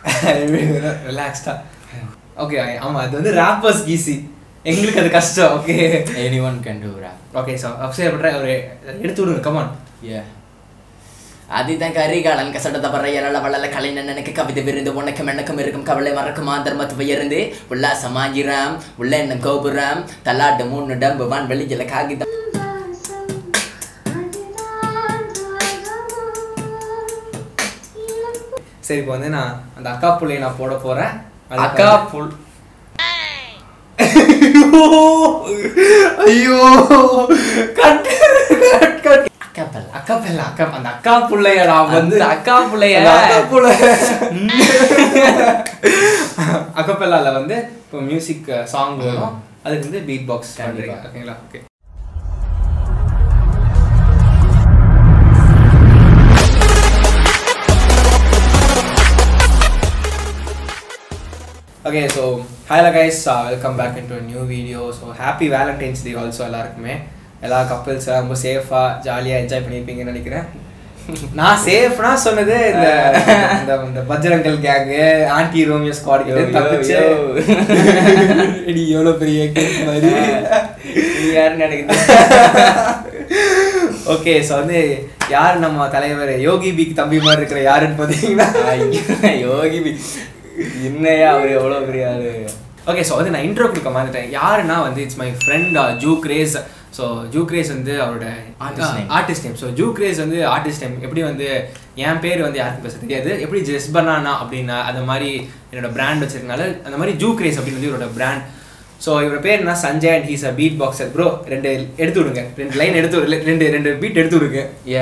ரிலாக்ஸ்டா ஓகே ஆமா அது வந்து ராப்பர்ஸ் ஈஸி எங்களுக்கு அது கஷ்டம் okay anyone can do rap okay so அப்சே பண்ற ஒரு எடுத்து விடுங்க கமான் yeah அதிதான் கரிகாலன் கசட தபற எழல வளல கலைஞன் எனக்கு கவிதை விருந்து உனக்கும் எனக்கும் இருக்கும் கவலை மறக்கும் ஆந்தர்மத்து உயர்ந்து உல்லாசமாகிறாம் உள்ள என்ன கோபுரம் தலாட்டு மூணு டம்பு வான் வெளியில காகிதம் சரி இப்போ வந்து நான் அந்த அக்கா புள்ளைய நான் போட போறேன் அதுக்கு அக்கா வந்து- புல் ஐயோ கட் கட் கட் அக்கா பல்ல அக்கா பிள்ளை அக்கா அந்த அக்கா புள்ளைய நான் வந்து அந்த அக்கா புள்ளைய அந்த அக்கா புள்ள அக்கபெல்லால வந்து இப்போ மியூசிக் சாங் வரும் அதுக்கு வந்து பீட் பாக்ஸ் கண்டிப்பா. ஓகேங்களா okay okay so hi all guys welcome back in to new video so happy Valentine's day also எல்லாருக்குமே எல்லா கப்பல்ஸ் ரொம்ப சேஃபாக ஜாலியாக என்ஜாய் பண்ணியிருப்பீங்கன்னு நினைக்கிறேன் நான் சேஃப்னா சொன்னது இந்த இந்த இந்த பஜ்ரங்கல் gang anti Romeo squad Yo, yo, தப்பிச்சு yo. இடி எவ்வளோ பெரிய case மாதிரி நீ யாருன்னு எனக்கு ஓகே ஸோ வந்து யார் நம்ம தலைவர் யோகி பிக் தம்பி மாதிரி இருக்கிற யாருன்னு பார்த்தீங்கன்னா ஐயோ, யோகி பி என்னையா அவர் எவ்வளோ பெரிய ஆளு ஓகே ஸோ வந்து நான் இன்ட்ரோ கொடுக்க மாட்டேன் யாருன்னா வந்து it's my friend Ju Grace so Ju Grace வந்து அவரோட Artist name. Artist name so Ju Grace வந்து ஆர்டிஸ்ட் நேம் எப்படி வந்து என் பேர் வந்து யாருக்கும் பேச தெரியாது எப்படி ஜெஸ் பனானா அப்படின்னா அந்த மாதிரி என்னோட பிராண்ட் வச்சிருக்கனால அந்த மாதிரி ஜூ கிரேஸ் அப்படின்னு வந்து இவரோட பிராண்ட் ஸோ இவரோட பேர் என்ன Sanjay and he's a beat boxer bro ரெண்டு எடுத்து விடுங்க ரெண்டு லைன் எடுத்து விடு- ரெண்டு ரெண்டு பீட் எடுத்து விடுங்க ஏ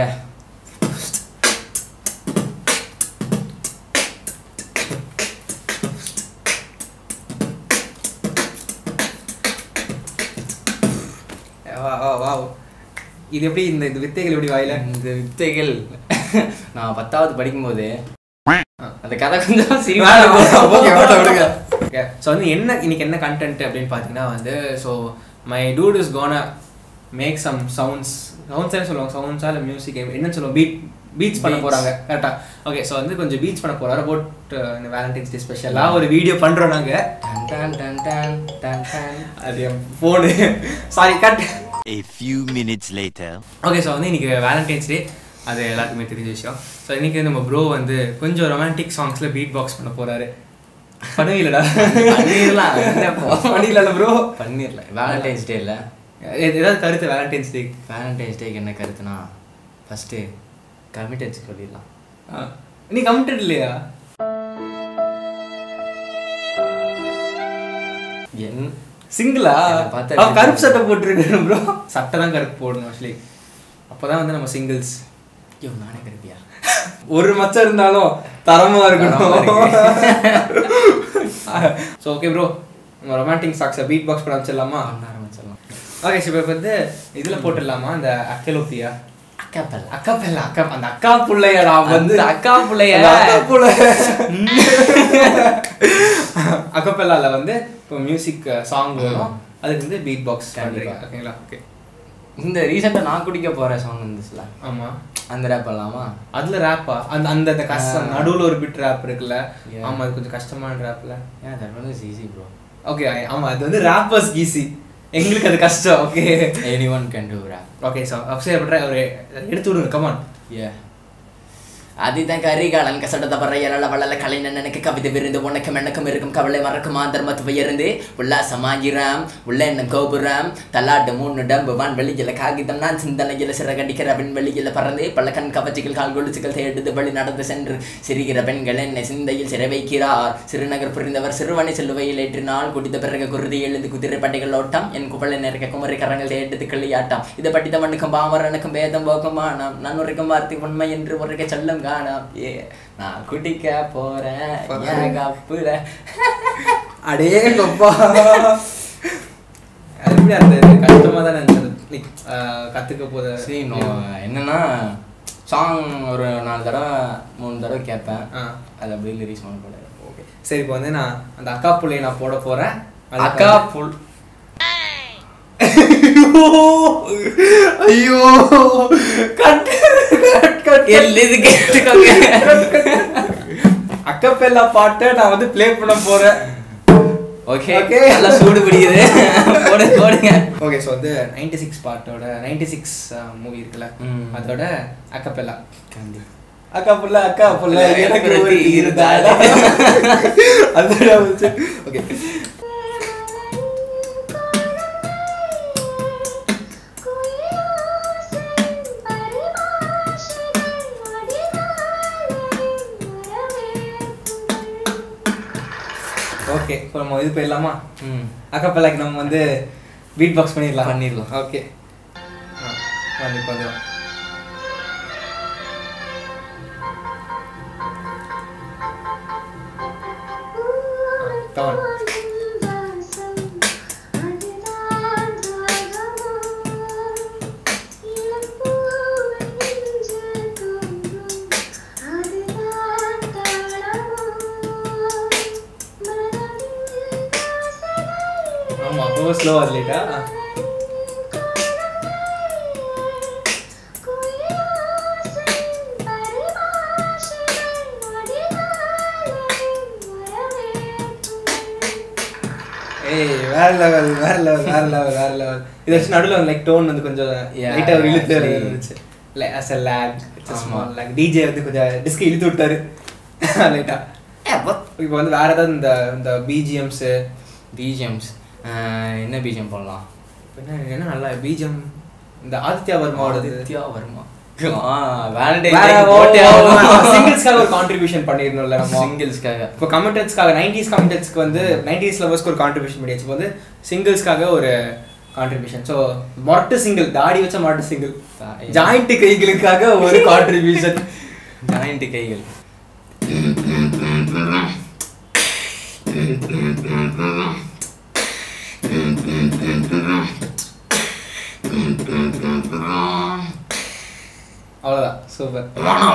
வா வா வா இது எப்படி இந்த இந்த வித்தைகள் எப்படி வாயில இந்த வித்தைகள் நான் பத்தாவது படிக்கும்போது அந்த கதை கொஞ்சம் சிரிப்பா ஓகே ஸோ வந்து என்ன இன்னைக்கு என்ன கண்டென்ட் அப்படின்னு பார்த்தீங்கன்னா வந்து so my dude is gonna make some sounds sounds சொல்லுவாங்க சவுண்ட்ஸா இல்லை மியூசிக் என்னன்னு சொல்லுவோம் பீட் பீச் பண்ண Beats. போறாங்க கரெக்டா ஓகே ஸோ வந்து கொஞ்சம் பீச் பண்ண போறாரு போட் இந்த வேலண்டைன்ஸ் டே ஸ்பெஷலாக ஒரு வீடியோ பண்றோம் நாங்க டன் டன் டன் டன் டன் டன். அது என் phone sorry cut A few minutes later. Okay so வந்து இன்னைக்கு வேலண்டைன்ஸ் டே அது எல்லாருக்குமே தெரிஞ்ச விஷயம் ஸோ இன்னைக்கு நம்ம ப்ரோ வந்து கொஞ்சம் ரொமான்டிக் சாங்ஸ்ல பீட் பாக்ஸ் பண்ண போறாரு பண்ணுவீங்களடா பண்ணிடலாம் என்னப்போ? பண்ணிடல ப்ரோ பண்ணிடலாம் வேலண்டைன்ஸ் டே இல்லை ஏதாவது கருத்து வேலண்டைன்ஸ் டே வேலண்டைன்ஸ் டேக்கு என்ன கருத்துனா ஃபஸ்ட்டு கமிட்டட் சொல்லிடலாம் நீ கமிட்டட் இல்லையா என் சிங்கிளா என்னை பார்த்தா அவன் எப்படி கருப்பு சட்டை போட்டுருக்கேன் ப்ரோ சட்டை தான் கருப்பு போடணும் ஆக்சுவலி அப்போதான் வந்து நம்ம சிங்கிள்ஸ் ஐயோ நானே கருப்பியா ஒரு மச்சம் இருந்தாலும் தரமா தரமா இருக்கணும் ஸோ ஓகே ப்ரோ ரொமான்டிக் சாக்ஸை பீட் பாக்ஸ் பண்ண வச்சிடலாமா பண்ண ஆரம்பிச்சிடலாம் ஓகே இப்போ இப்போ வந்து இதில் போட்டுடலாமா அந்த அக்கலோப்பியா அக்கா பல்ல அக்கா பிள்ளை அக்கா அந்த அக்கா பிள்ளைய நான் வந்து அந்த அக்கா புள்ளைய அந்த அக்கா புள்ள அக்கபெல்லால வந்து இப்போ மியூசிக் சாங் வரும் அதுக்கு வந்து பீட் பாக்ஸ் கண்டிப்பா. கண்டிப்பா ஓகேங்களா ஓகே இந்த ரீசெண்டாக நான் குடிக்க போகிற சாங் இருந்துச்சுல ஆமா அந்த ரேப் பண்ணலாமா அதுல ரேப்பா அந்த அந்த அந்த கஷ்டம் ஆ. நடுவுல ஒரு பிட் ரேப் இருக்குல்ல Yeah. ஆமா அது கொஞ்சம் கஷ்டமான ரேப்ல ஏன் that one is easy bro okay ஆமா அது வந்து ரேப்பர்ஸ் ஈஸி எங்களுக்கு அது கஷ்டம் okay any one can do rap okay so அப்சே பண்ற ஒரு எடுத்து விடுங்க கமான் ஏ அதிதான் கரிகாலன் கசட தபற எழல வளல கலைஞன் எனக்கு கவிதை விருந்து உனக்கும் எனக்கும் இருக்கும் கவலை மறக்கும் ஆந்தர்மத்து உயர்ந்து உல்லாசமாகிறாம் உள்ள என்ன கோபுரம் தலாட்டு மூணு டம்பு வான் வெளியில காகிதம் நான் சிந்தனையில சிறகடிக்கிற பெண் வெளியில பறந்து பல கண் கவச்சிகள் கால் கொலுசுகள் தேடுது வழி நடந்து சென்று சிரிக்கிற பெண்கள் என்னை சிந்தையில் சிறை வைக்கிறார் சிறுநகர் புரிந்தவர் சிறுவனை செல்லுவையில் ஏற்றினால் குடித்த பிறகு குருதி எழுந்து குதிரை பட்டைகள் ஓட்டம் என் குவளை நிறைக்க குமரி கரங்கள் தேடுது கிளியாட்டம் இதை படித்தவனுக்கும் பாமரனுக்கும் பேதம் போக்குமானம் நான் உரைக்கும் வார்த்தை உண்மை என்று உரைக்க செல்லும் காணாம் ஏ நான் குடிக்க போறேன் என் கப்புல அடே கொப்பா அது எப்படி அந்த இது கஷ்டமா தானே இருந்தது Like, ஆஹ், கத்துக்க போத சரி நான் என்னன்னா சாங் ஒரு நாலு தடவை மூணு தடவை கேட்பேன் ஆ. அது அப்படியே லிரிக்ஸ் பண்ண போல ஓகே சரி இப்போ வந்து நான் அந்த அக்கா புள்ளைய நான் போட போறேன் அதுக்கு அக்கா வந்து- புல் ஐயோ கட் கட் கட் எல்லது கேட்டுக்கோங்க அக்கா அக்கப்பெல்லா பாட்டை நான் வந்து ப்ளே பண்ண போறேன் ஓகே Okay. நல்லா சூடு பிடிக்குது போடு போடுங்க ஓகே ஸோ வந்து நைன்டி சிக்ஸ் பாட்டோட நைன்டி சிக்ஸ் மூவி இருக்குல்ல ம். அதோட அக்கப்பெல்லா கண்டி அக்கா புள்ள அக்கா புள்ள இல்ல, எனக்கு எனக்கு ஒரு ஒரு இருந்தாடா அதோட வந்து ஓகே ஓகே இப்போ நம்ம இது போயிடலாமா ம் அக்கப்பெல்லாக்கு நம்ம வந்து பீட் பாக்ஸ் பண்ணிடலாம் பண்ணிடலாம். ஓகே வந்து இப்போ வந்து Come on. ஆமா ரொம்ப ஸ்லோ வரலைட்டா ஏய் வேற லெவல் வேற லெவல் வேற லெவல் வேற லெவல் இது வச்சு நடுவில் லைக் டோன் வந்து கொஞ்சம் Yeah, லைட்டாக ஒரு இழுத்து actually. இருந்துச்சு like as a lake it's ஆமா. ஸ்மால் லேக் டிஜே வந்து கொஞ்சம் டிஸ்க் இழுத்து விட்டாரு லைட்டா இப்போ வந்து வேற ஏதாவது இந்த இந்த பிஜிஎம்ஸ் பிஜிஎம்ஸ் என்ன பிஜிஎம் பண்ணலாம் என்ன என்ன நல்லா பிஜிஎம் இந்த ஆதித்யா வர்மாவோட ஆதித்யா வர்மா ஆ வேலண்டைன் வேற போட்டே சிங்கிள்ஸ்க்காக ஒரு கான்ட்ரிபியூஷன் பண்ணிருந்தோம்ல நம்ம சிங்கிள்ஸ்க்காக இப்போ கமெண்டர்ஸ்க்காக நைன்டிஸ் கமெண்டர்ஸ்க்கு வந்து நைன்டிஸ் லவர்ஸ்க்கு ஒரு கான்ட்ரிபியூஷன் பண்ணியாச்சு இப்போ வந்து சிங்கிள்ஸ்க்காக ஒரு கான்ட்ரிபியூஷன் ஸோ மொரட்டு சிங்கிள் தாடி வச்ச மொரட்டு சிங்கிள் ஜாயிண்ட் கைகளுக்காக ஒரு கான்ட்ரிபியூஷன் ஜாயிண்ட் கைகள் அவ்வளோதான் சூப்பர்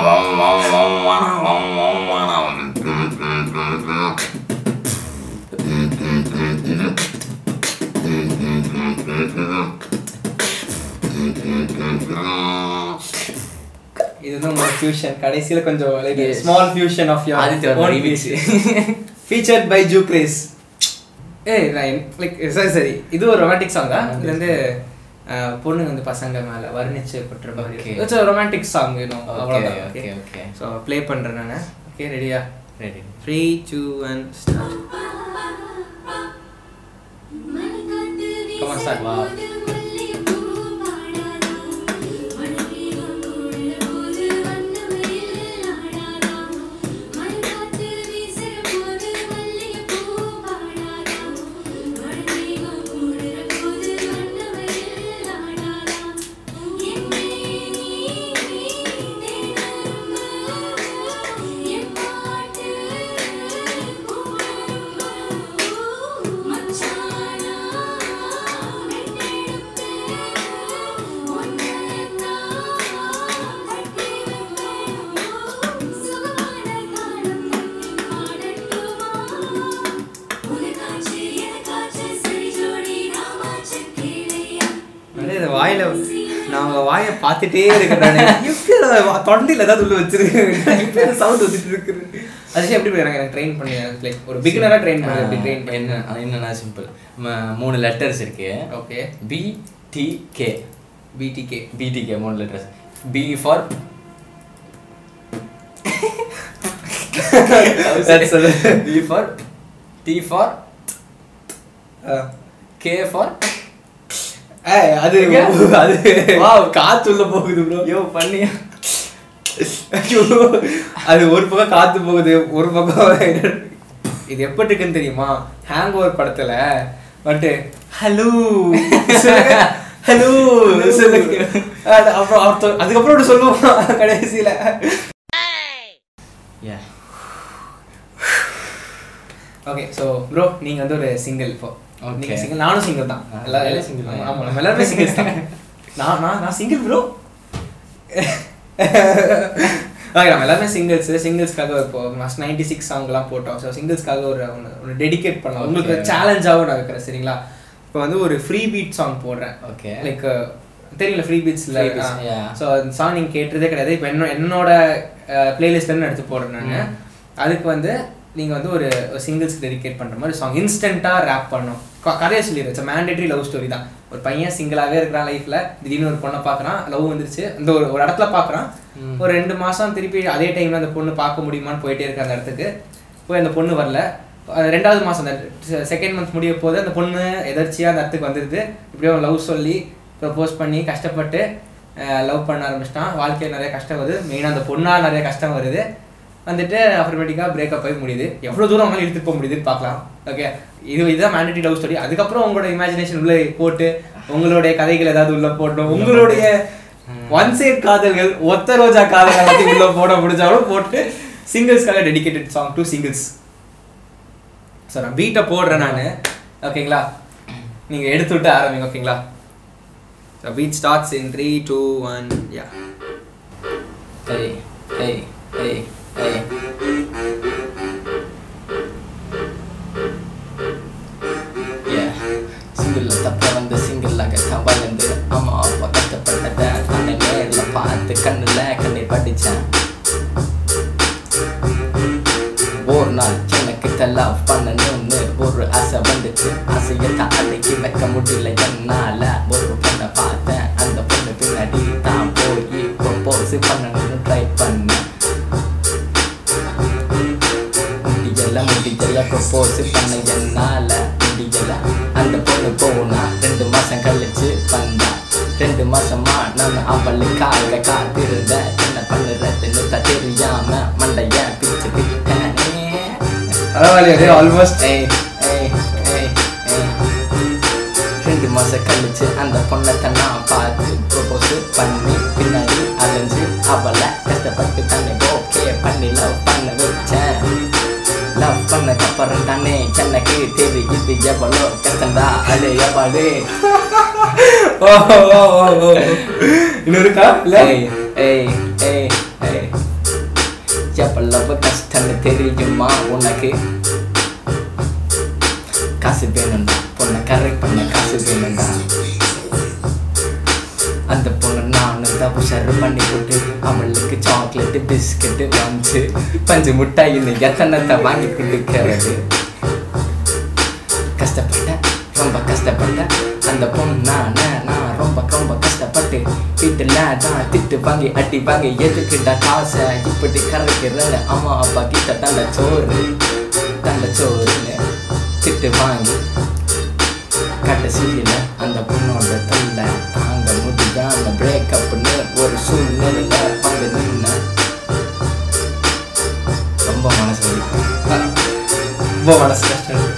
இது வந்து உங்களோட ஃபியூஷன் கடைசியில் கொஞ்சம் like Yes. Small fusion of your Aditya Varma remix. Featured by Ju Grace ஏய் நான் லைக் சரி சரி இது ஒரு ரொமான்டிக் சாங் தான் இது வந்து அஹ், பொண்ணுங்க வந்து பசங்க மேல வர்ணிச்சு கொட்டுற மாதிரி Okay. It's romantic song you know Okay, அவ்வளோதான் okay, okay okay. So play பண்ணுறேன் நான் ஓகே ரெடியா ready three two and start Come on, start. Wow. அப்படியே இந்த வாயில நான் உங்க வாயை பார்த்துட்டே இருக்கிறேன் தொண்டையில் ஏதாவது உள்ள வச்சிருக்கேன் சவுண்ட் வந்துட்டு இருக்குது அது எப்படி எனக்கு எனக்கு ட்ரெயின் பண்ணி எனக்கு லைக் ஒரு பிகினராக ட்ரெயின் பண்ணி எப்படி ட்ரெயின் பண்ணி என்ன என்னன்னா சிம்பிள் மூணு லெட்டர்ஸ் இருக்கு okay B T K BTK BTK மூணு letters B for That's it. B for T for K for ஏய் அது எங்க? அது Wow. காத்து உள்ள போகுது ப்ரோ யோ பண்ணியா ஐயோ அது ஒரு பக்கம் காத்து போகுது ஒரு பக்கம் இது எப்படி இருக்குன்னு தெரியுமா ஹேங் ஓவர் படத்துல வந்துட்டு ஹலோ ஹலோ சொல்லுங்க அது அப்புறம் அவர்த்த- அதுக்கப்புறம் ஒன்று சொல்லுவான் கடைசியில யா ஓகே ஸோ ப்ரோ நீங்க வந்து ஒரு சிங்கிள் இப்போ Okay. நீங்க சிங்கிள் நானும் சிங்கிள் தான் ஆ, எல்லாரும் எல்லாரும் single தான். ஆமா நம்ம எல்லாருமே சிங்கிள்ஸ் தான் நான் நான் நான் சிங்கிள் ப்ரோ ஓகே நம்ம எல்லாருமே சிங்கிள்ஸ் சிங்கிள்ஸ்க்காக இப்போ மஸ்ட் நைன்டி சிக்ஸ் சாங்லாம் போட்டோம் ஸோ சிங்கிள்ஸ்க்காக ஒரு ஒன்று ஒன்று டெடிகேட் பண்ணலாம் உங்களுக்கு Okay. சேலஞ்சாகவும் நான் வைக்கிறேன் சரிங்களா இப்போ வந்து ஒரு ஃப்ரீ பீட் சாங் போடுறேன் ஓகே லைக் தெரியல ஃப்ரீ பீட்ஸ்ல Free beats, yeah. ஸோ அந்த சாங் நீங்கள் கேட்டதே கிடையாது இப்போ என்ன என்னோட பிளேலிஸ்ட்லேருந்து எடுத்து போடுறேன் நான் அதுக்கு வந்து நீங்கள் வந்து ஒரு சிங்கிள்ஸ் டெடிகேட் பண்ணுற மாதிரி சாங் இன்ஸ்டண்ட்டாக ரேப் பண்ணணும் க- கதையை சொல்லிடுச்சு மேண்டேட்ரி லவ் ஸ்டோரி தான் ஒரு பையன் சிங்கிளாகவே இருக்கிறான் லைஃப்பில் திடீர்னு ஒரு பொண்ணை பார்க்குறான் லவ் வந்துருச்சு அந்த ஒரு ஒரு இடத்துல பார்க்குறான் ஒரு ரெண்டு மாதம் திருப்பி அதே டைமில் அந்த பொண்ணு பார்க்க முடியுமான்னு போயிட்டே இருக்க அந்த இடத்துக்கு போய் அந்த பொண்ணு வரல அஹ் ரெண்டாவது மாதம் அந்த செகண்ட் மந்த் முடிய போது அந்த பொண்ணு எதர்ச்சியாக அந்த இடத்துக்கு வந்துடுது இப்படியே லவ் சொல்லி ப்ரப்போஸ் பண்ணி கஷ்டப்பட்டு லவ் பண்ண ஆரம்பிச்சிட்டான் வாழ்க்கையில் நிறைய கஷ்டம் வருது மெயினாக அந்த பொண்ணால் நிறைய கஷ்டம் வருது வந்துட்டு அப்புறமேட்டிக்காக பிரேக்கப் ஆகி முடியுது எவ்வளோ தூரம் அவங்களால இழுத்துட்டு போக முடியுதுன்னு பார்க்கலாம் ஓகே இது இதுதான் மேண்டேட்டரி லவ் ஸ்டோரி அதுக்கப்புறம் உங்களோட இமேஜினேஷன் உள்ள போட்டு உங்களுடைய கதைகள் ஏதாவது உள்ள போட்டோம் உங்களுடைய ஒன் சைட் காதல்கள் ஒத்த ரோஜா காதல்கள் பத்தி உள்ள போட முடிஞ்சாலும் போட்டு சிங்கிள்ஸ்க்காக dedicated song to singles so நான் பீட்டை போடுறேன் நான் ஓகேங்களா நீங்கள் எடுத்து விட்டு ஆரம்பிங்க ஓகேங்களா so beat starts in three two one yeah Hey, hey, hey, hey. Yeah. சிங்கிள்ல தப்ப வந்து சிங்கிளாக தான் வளர்ந்து அம்மா அப்பா கஷ்டப்பட்டத கண்ணை நேர்ல பார்த்து கண்ணுல கண்ணீர் படிச்சேன் ஒரு நாள் எனக்கு லவ் பண்ணணும்னு ஒரு ஆசை வந்துச்சு ஆசையை தான் அடக்கி வைக்க முடியல என்னால ஒரு பொண்ணை பார்த்தேன் அந்த பொண்ணு பின்னாடி தான் போய் ப்ரொப்போஸ் பண்ணணும்னு ட்ரை பண்ணேன் முடியல முடியல ப்ரொப்போஸ் பண்ண என்னால முடியல அந்த பொண்ணு போனா ரெண்டு மாசம் கழிச்சு வந்தா ரெண்டு மாசமா நான் அவளுக்காக காத்திருந்தேன் என்ன பண்ணுறதுன்னு தான் தெரியாம மண்டைய பிச்சு விட்டேனே பரவாயில்லையே ஆல்மோஸ்ட் ஏய் ஏய் ஏய் ஏய் ரெண்டு மாசம் கழிச்சு அந்த பொண்ணை நான் பார்த்து ப்ரொபோஸ் பண்ணி பின்னாடி அலைஞ்சு அவளை கஷ்டப்பட்டு தானே ஓகே பண்ணி லவ் பண்ண வச்சேன் லவ் பண்ணக்கப்புறம் தானே எனக்கு தெரியுது எவ்வளோ கஷ்டந்தா அது எவ்வளோ ஓ ஓ ஓ ஓ இன்னும் இருக்கா இல்ல ஏய் ஏய் ஏய் ஏய் எவ்வளவு கஷ்டம்னு தெரியுமா உனக்கு காசு வேணும்டா பொண்ணை கரெக்ட் பண்ண காசு வேணும்டா அந்த பொண்ணு நானும் தான் உஷாரு பண்ணி போட்டு அவளுக்கு சாக்லேட்டு பிஸ்கட்டு வந்து பஞ்சு முட்டாய் இன்னும் எத்தனை வாங்கி கொடுக்கறது கஷ்டப்பட்டேன் ரொம்ப கஷ்டப்பட்டேன் அந்த பொண்ணான நான் ரொம்ப ரொம்ப கஷ்டப்பட்டு வீட்டுல தான் திட்டு வாங்கி அடி வாங்கி எதுக்கிட்ட காசை இப்படி கரைக்கிறேன்னு அம்மா அப்பா கிட்ட தண்ட சோறு தண்ட சோறுன்னு திட்டு வாங்கி கடைசியில் அந்த பொண்ணோட தொல்லை தாங்க முடியாம பிரேக்கப்னு ஒரு சூழ்நிலையில வந்து நின்ன ரொம்ப மனசு வலிக்கும் ரொம்ப மனசு கஷ்டம் இருக்கு.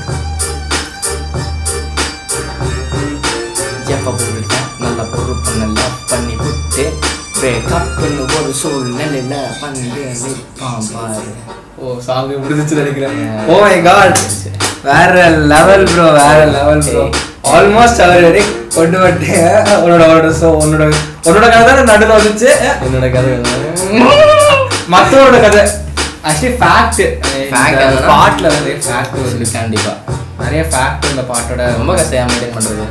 எப்ப போட்டுட்டேன் நல்ல பொறுப்பு நல்லா பண்ணி விட்டு பிரேக்கப்னு ஒரு சூழ்நிலையில வந்து நிற்பான் பாரு ஓ சாங் முடிஞ்சிச்சு நினைக்கிறேன் Yeah. ஓ மை காட் வேற லெவல் ப்ரோ வேற லெவல் ப்ரோ ஆல்மோஸ்ட் அவர் வரை கொண்டு வந்துட்டீங்க உன்னோட உன்னோட so உன்னோட உன்னோட கதை தானே நடுவில் வந்துச்சு என்னோட கதை மற்றவரோட கதை ஆக்சுவலி ஃபேக்ட் Fact என்னன்னா? பாட்டில் நிறைய ஃபேக்ட் சொல்லு வந்து கண்டிப்பா நிறைய ஃபேக்ட் இந்த பாட்டோட ரொம்ப கஷ்டம் மெயின்டைன் பண்றது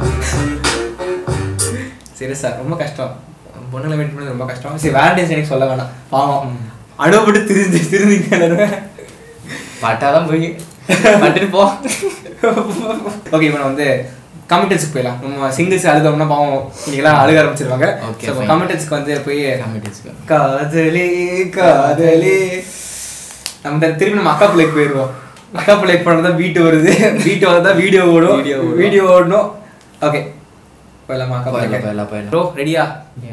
சரி சார் ரொம்ப கஷ்டம் பொண்ணுங்களை மெயின்டைன் பண்ணது ரொம்ப கஷ்டம் சரி வேலண்டைன்ஸ் எனக்கு சொல்ல வேணாம் பாவம் அனுபவப்பட்டு திரிஞ்சு திருந்திங்க பாட்டாதான் போய் பாட்டுட்டு போ ஓகே இப்போ வந்து கமெண்டர்ஸ்க்கு போயிடலாம் நம்ம சிங்கிள்ஸ் அழுதோம்னா பாவம் இன்னைக்கெல்லாம் அழுக ஆரம்பிச்சிருவாங்க Okay, ஸோ fine. கமெண்டர்ஸ்க்கு வந்து போய் காமெடிஸ்க்கு காதலி காதலி நம்ம த- திரும்பி நம்ம அக்கா பிள்ளைக்கு போயிடுவோம் அக்கா பிள்ளைக்கு போனதான் வீட்டு வருது வீட்டு வரதான் வீடியோ ஓடும் Video ஓடும். வீடியோ ஓடணும் ஓகே போயிடலாமா அக்கா போயிடலாம் பிள்ளைக்கு போயிடலாம் போயிடலாம் ப்ரோ ரெடியா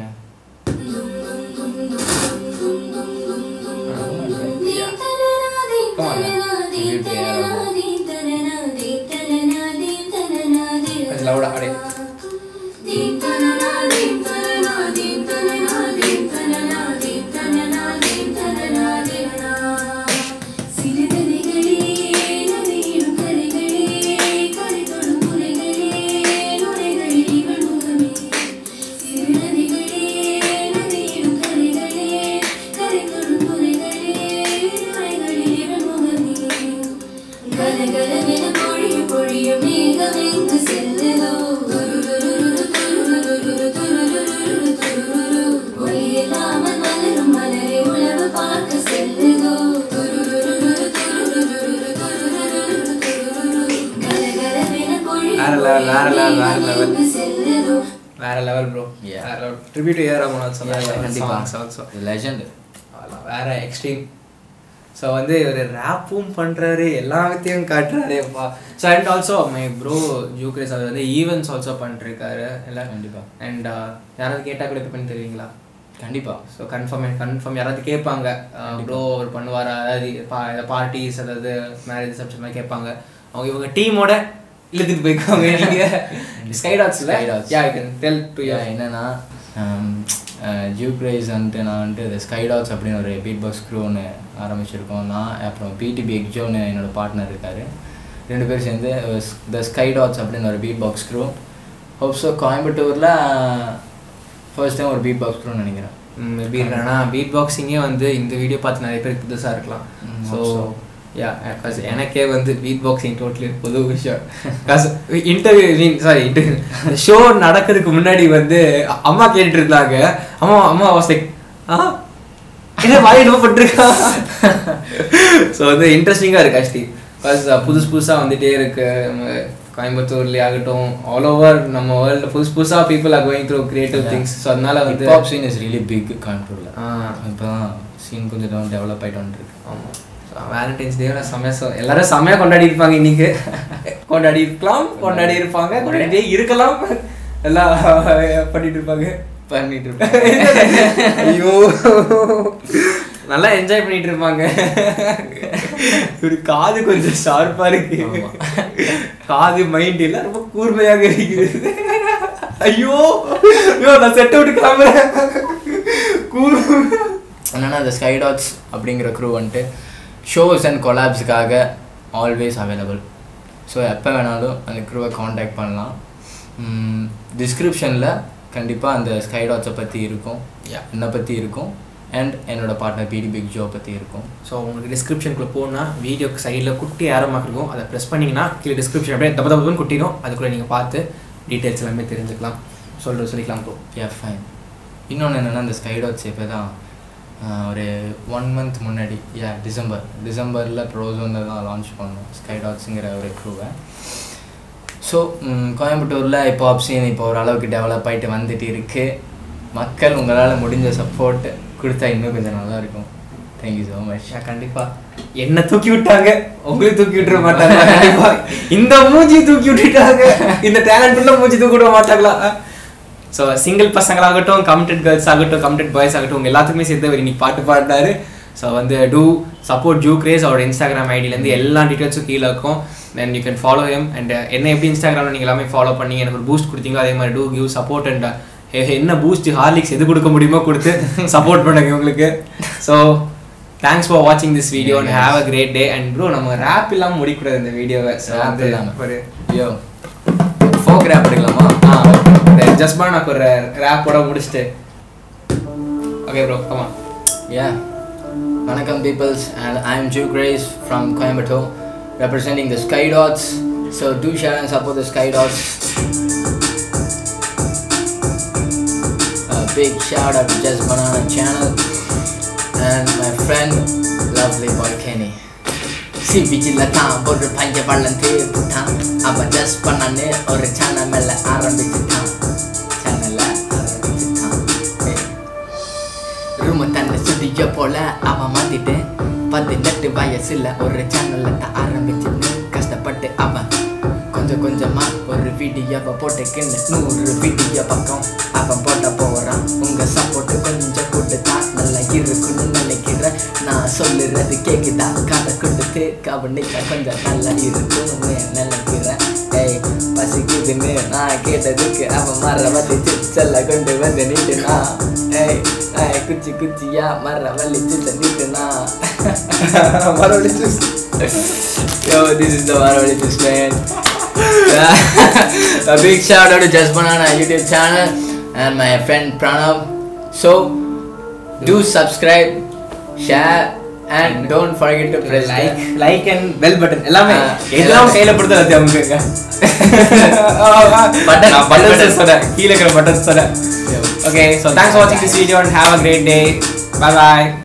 கொஞ்சம் லவுடா அப்படியே கலகலவென பொழியும் பொழியும் மேகமெங்கு செல்லுதோ ஒளி இல்லாமல் மலரும் மலரை உழவு பார்க்க செல்லுதோ லெவல் வேற லெவல் வேற லெவல் எங்கு செல்லுதோ வேற லெவல் ப்ரோ Yeah. வேற level tribute A R Rahman also கண்டிப்பா ஆல்சோ லெஜண்ட் வேற எக்ஸ்ட்ரீம் ஸோ வந்து இவர் ரேப்பும் பண்ணுறாரு எல்லாத்தையும் காட்டுறாருப்பா so and also my bro Ju Grace அவர் வந்து ஈவெண்ட்ஸ் ஆல்சோ பண்ணிருக்காரு எல்லாம் கண்டிப்பா. அண்ட் யாராவது கேட்டால் கூட இப்போ பண்ணி தருவீங்களா கண்டிப்பா ஸோ கன்ஃபார்ம் கன்ஃபார்ம் யாராவது கேட்பாங்க ப்ரோ அவர் பண்ணுவார் அதாவது பார்ட்டிஸ் அதாவது மேரேஜ் ரிசப்ஷன் மாதிரி கேட்பாங்க அவங்க இவங்க டீமோட இழுத்துட்டு போய்க்குவாங்க நீங்கள் ஸ்கை டாட்ஸில் Sky Dots. You can tell to Yeah, என்னன்னா ஜூக்ரைஸ் வந்துட்டு நான் வந்துட்டு இந்த ஸ்கை டாக்ஸ் அப்படின்னு ஒரு பீட் பாக்ஸ் க்ரூ ஒன்று ஆரம்பிச்சிருக்கோம் நான் அப்புறம் பிடிபி எக்ஜோன்னு என்னோட பார்ட்னர் இருக்கார் ரெண்டு பேரும் சேர்ந்து த ஸ்கை டாட்ஸ் அப்படின்னு ஒரு பீட் பாக்ஸ் க்ரூ ஹோப்ஸோ கோயம்புத்தூரில் ஃபர்ஸ்ட் டைம் ஒரு பீட் பாக்ஸ் க்ரூன்னு நினைக்கிறேன் மேபி இல்லைனா பீட் பாக்ஸிங்கே வந்து இந்த வீடியோ பார்த்து நிறைய பேருக்கு புதுசாக இருக்கலாம் ம், so hope so. Yeah because எனக்கே வந்து பீட் பாக்ஸிங் டோட்டலி புது விஷயம் because interview mean sorry interview show நடக்கிறதுக்கு முன்னாடி வந்து அ- அம்மா கேட்டுட்டு இருந்தாங்க அம்மா அம்மா வாஸ் லைக் ஆ என்ன வாயிட்டு பட்டிருக்கா ஸோ வந்து இன்ட்ரெஸ்டிங்காக இருக்கு ஆக்சுவலி பிகாஸ் புதுசு புதுசாக வந்துட்டே இருக்கு நம்ம கோயம்புத்தூர்லேயே ஆகட்டும் ஆல் ஓவர் நம்ம வேர்ல்டு புதுசு புதுசாக people are going through creative things so அதனால வந்து hip hop scene is really big கோயம்புத்தூரில் ஆ இப்போ தான் சீன் கொஞ்சம் டெவலப் ஆகிட்டு வந்துருக்கு ஆமாம் வேலண்டைன்ஸ் டேவில் செம்மையா சொ- எல்லாரும் செம்மையா கொண்டாடி இருப்பாங்க இன்னைக்கு கொண்டாடி இருக்கலாம் கொண்டாடி இருப்பாங்க கொண்டாடிட்டே இருக்கலாம் எல்லாம் பண்ணிட்டு இருப்பாங்க பண்ணிட்டு இருப்பேன் ஐயோ நல்லா என்ஜாய் பண்ணிட்டு இருப்பாங்க ஒரு காது கொஞ்சம் ஷார்ப்பா இருக்கு ஆமா. காது மைண்ட் எல்லாம் ரொம்ப கூர்மையாக இருக்குது ஐயோ ஐயோ நான் செட் விட்டு கிளம்புறேன் கூர்மை என்னன்னா இந்த ஸ்கை டாட்ஸ் அப்படிங்கிற க்ரூ வந்துட்டு ஷோஸ் அண்ட் கொலாப்ஸுக்காக ஆல்வேஸ் அவைலபிள் ஸோ எப்போ வேணாலும் அந்த க்ரூவை காண்டாக்ட் பண்ணலாம் டிஸ்கிரிப்ஷனில் கண்டிப்பாக அந்த ஸ்கை டாட்ஸை பற்றி இருக்கும் Yeah. என்னை பற்றி இருக்கும் அண்ட் என்னோட பார்ட்னர் பிடி பிக் ஜோ பற்றி இருக்கும் ஸோ உங்களுக்கு டிஸ்கிரிப்ஷனுக்குள்ள போனால் வீடியோக்கு சைடில் குட்டி ஆரமாக இருக்கும் அதை ப்ரெஸ் பண்ணிங்கன்னா கீழே டிஸ்கிரிப்ஷன் அப்படியே தப்பு தப்புன்னு குட்டிடும் அதுக்குள்ளே நீங்கள் பார்த்து டீட்டெயில்ஸ் எல்லாமே தெரிஞ்சுக்கலாம் சொல்கிற சொல்லிக்கலாம் ப்ரோ யா ஃபைன் இன்னொன்று என்னென்னா இந்த ஸ்கை டாட்ஸ் இப்போ தான் ஆஹ், ஒரு ஒன் மந்த் முன்னாடி யா டிசம்பர் டிசம்பரில் ப்ரோசோனில் தான் லான்ச் பண்ணோம் ஸ்கை டாட்ஸுங்கிற ஒரு க்ரூவை ஸோ கோயம்புத்தூரில் இப்போ ஆப்ஷன் இப்போ ஓரளவுக்கு டெவலப் ஆகிட்டு வந்துட்டு இருக்கு மக்கள் உங்களால் முடிஞ்ச சப்போர்ட் கொடுத்தா இன்னும் கொஞ்சம் நல்லா இருக்கும் தேங்க்யூ ஸோ மச் கண்டிப்பாக என்ன தூக்கி விட்டாங்க உங்களையும் தூக்கி விட்டுற மாட்டாங்க கண்டிப்பா இந்த மூஞ்சி தூக்கி விட்டுட்டாங்க இந்த டேலண்ட் உள்ள மூஞ்சி தூக்கி விட மாட்டாங்களா ஸோ சிங்கிள் பசங்களாகட்டும் கமிட்டட் கேர்ள்ஸ் ஆகட்டும் கமிட்டட் பாய்ஸ் ஆகட்டும் உங்க எல்லாத்துக்குமே சேர்த்து அவர் இன்னைக்கு பாட்டு பாடினாரு ஸோ வந்து டூ சப்போர்ட் ஜூ கிரேஸ் அவரோட இன்ஸ்டாகிராம் ஐடியிலேருந்து எல்லா டீட்டெயில்ஸும் கீழே இருக்கும் then you can follow him and என்ன எப்படி இன்ஸ்டாகிராமில் நீங்கள் எல்லாமே ஃபாலோ பண்ணி எனக்கு ஒரு பூஸ்ட் கொடுத்தீங்களோ அதே மாதிரி டூ கிவ் சப்போர்ட் அண்ட் என்ன பூஸ்ட் ஹார்லிக்ஸ் எது கொடுக்க முடியுமோ கொடுத்து சப்போர்ட் பண்ணுங்க உங்களுக்கு ஸோ தேங்க்ஸ் ஃபார் வாட்சிங் this video and have a great day and bro நம்ம ரேப் இல்லாமல் முடிக்கூடாது இந்த வீடியோவை ஸோ Rap வந்து இல்லாம. ஒரு யோ ஃபோக் ரேப் எடுக்கலாமா ஆ ஜஸ்ட் நான் ஒரு ரேப்போட முடிச்சுட்டு ஓகே ப்ரோ கமா Yeah. Vanakkam peoples and I'm Jew Grace from Coimbatore representing the Sky Dots. So do share and support the Sky Dots. A big shout out to Just Banana channel and my friend lovely boy Kenny. சி பிச்சில் தான் ஒரு பையன் வளர்ந்து விட்டான் அவன் just பண்ணான்னு ஒரு சேனல் மேல ஆரம்பிச்சுட்டான் சேனல்ல ஆரம்பிச்சுட்டான் ஏய். ரூம தன்னை சுதிய போல அவன் மாத்திட்டு பதினெட்டு வயசுல ஒரு சேனல்ல தான் ஆரம்பிச்சுட்டு கஷ்டப்பட்டு அவன் கொஞ்சம் கொஞ்சமா ஒரு வீடியோவை போட்டுக்கின்னு நூறு வீடியோ பக்கம் அவன் போட்ட போறான் உங்க சப்போர்ட் கொஞ்சம் கொடுத்தா நல்லா இருக்குன்னு நினைக்கிறேன் நான் சொல்லுறது கேக்குதா கதை கொடுத்து கவனிக்க கொஞ்சம் நல்லா இருக்கும்னு நினைக்கிறேன் ஏய் பசிக்குதுன்னு நான் கேட்டதுக்கு அவன் மர வலிச்சு செல்ல கொண்டு வந்து நீட்டுனா ஏய் ஏய், குச்சி குச்சியா மர வலிச்சு தண்ணிட்டுனா மறுபடியும் Yo, this is the Maravali Juice man. a big shout out to Just Banana YouTube channel and my friend Pranav. So, do subscribe, share, and don't forget to press like like. Like and bell button எல்லாமே ஆ, எல்லாம் எல்லாமே. கையில கொடுத்து அவங்க Button, நான் button. Buttons சொன்னேன் கீழே இருக்கிற பட்டன்ஸ் சொன்னேன் ஓகே ஸோ தேங்க்ஸ் ஃபார் வாட்சிங் this video and have a great day bye bye